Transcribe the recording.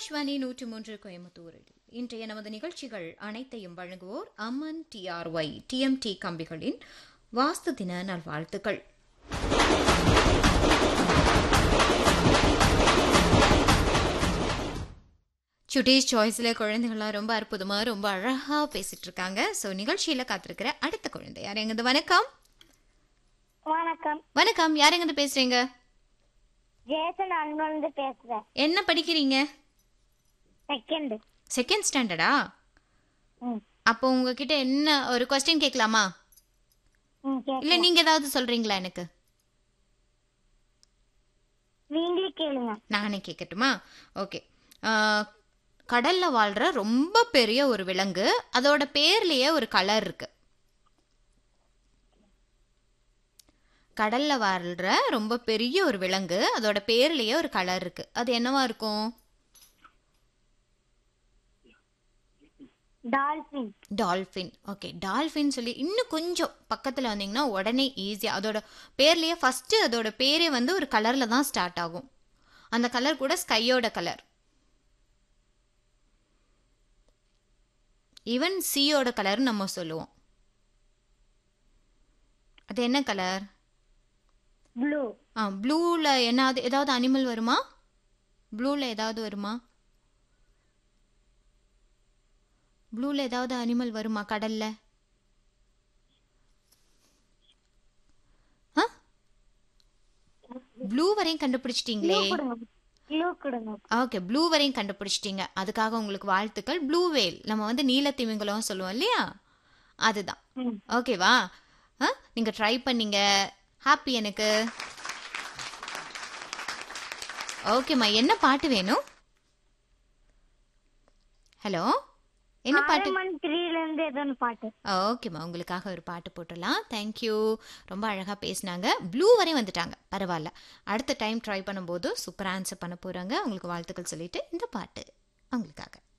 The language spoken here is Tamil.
ஆகாஷ்வாணி நூற்றி மூன்று கோயம்புத்தூரில் இன்றைய நமது நிகழ்ச்சிகள் அனைத்தையும் வழங்குவோர் அம்மன் டிஆர்ஒய் டிஎம்டி கம்பிகளின் வாஸ்து தின நல்வாழ்த்துக்கள் சுட்டீஸ் சாய்ஸில் குழந்தைகள்லாம் ரொம்ப அற்புதமாக ரொம்ப அழகாக பேசிட்டு இருக்காங்க ஸோ நிகழ்ச்சியில் காத்திருக்கிற அடுத்த குழந்தை யார் எங்கது வணக்கம் வணக்கம் வணக்கம் யார் எங்கது பேசுறீங்க ஜேசன் அன்பு பேசுறேன் என்ன படிக்கிறீங்க செகண்ட் செகண்ட் ஸ்டாண்டர்டா ம் அப்போ உங்ககிட்ட என்ன ஒரு கொஸ்டின் கேட்கலாமா ம் இல்ல கேட்கலாம் நீங்க ஏதாவது சொல்றீங்களா எனக்கு நீங்களே கேளுங்க நானே கேட்கட்டுமா ஓகே கடல்ல வாழ்ற ரொம்ப பெரிய ஒரு விலங்கு அதோட பேர்லயே ஒரு கலர் இருக்கு கடல்ல வாழ்ற ரொம்ப பெரிய ஒரு விலங்கு அதோட பேர்லயே ஒரு கலர் இருக்கு அது என்னவா இருக்கும் டால்பின் டால்ஃபின் ஓகே டால்ஃபின் சொல்லி இன்னும் கொஞ்சம் பக்கத்தில் வந்தீங்கன்னா உடனே ஈஸியாக அதோட பேர்லேயே ஃபஸ்ட்டு அதோட பேரே வந்து ஒரு கலரில் தான் ஸ்டார்ட் ஆகும் அந்த கலர் கூட ஸ்கையோட கலர் ஈவன் சியோட கலர் நம்ம சொல்லுவோம் அது என்ன கலர் ப்ளூ ஆ ப்ளூவில் என்னது ஏதாவது அனிமல் வருமா ப்ளூவில் ஏதாவது வருமா ப்ளூவில் ஏதாவது அனிமல் வருமா கடல்ல ஆ ப்ளூ வரையும் ப்ளூ கண்டுபிடிச்சிட்டீங்களே கொடுங்க ப்ளூ கொடுங்க ஓகே ப்ளூ வரையும் கண்டுபிடிச்சிட்டீங்க அதுக்காக உங்களுக்கு வாழ்த்துக்கள் ப்ளூ வேல் நம்ம வந்து நீலத்திமிங்கலம் சொல்லுவோம் இல்லையா அதுதான் ம் ஓகேவா ஆ நீங்கள் ட்ரை பண்ணீங்க ஹாப்பி எனக்கு ஓகேம்மா என்ன பாட்டு வேணும் ஹலோ என்ன பாட்டு ஆரமன் த்ரீல இருந்து ஏதோ ஒன்று பாட்டு ஓகேம்மா உங்களுக்காக ஒரு பாட்டு போட்டுடலாம் தேங்க்யூ ரொம்ப அழகாக பேசினாங்க ப்ளூ வரையும் வந்துட்டாங்க பரவாயில்ல அடுத்த டைம் ட்ரை பண்ணும்போது சூப்பராக ஆன்சர் பண்ண போகிறாங்க உங்களுக்கு வாழ்த்துக்கள் சொல்லிட்டு இந்த பாட்டு அவங்களுக்காக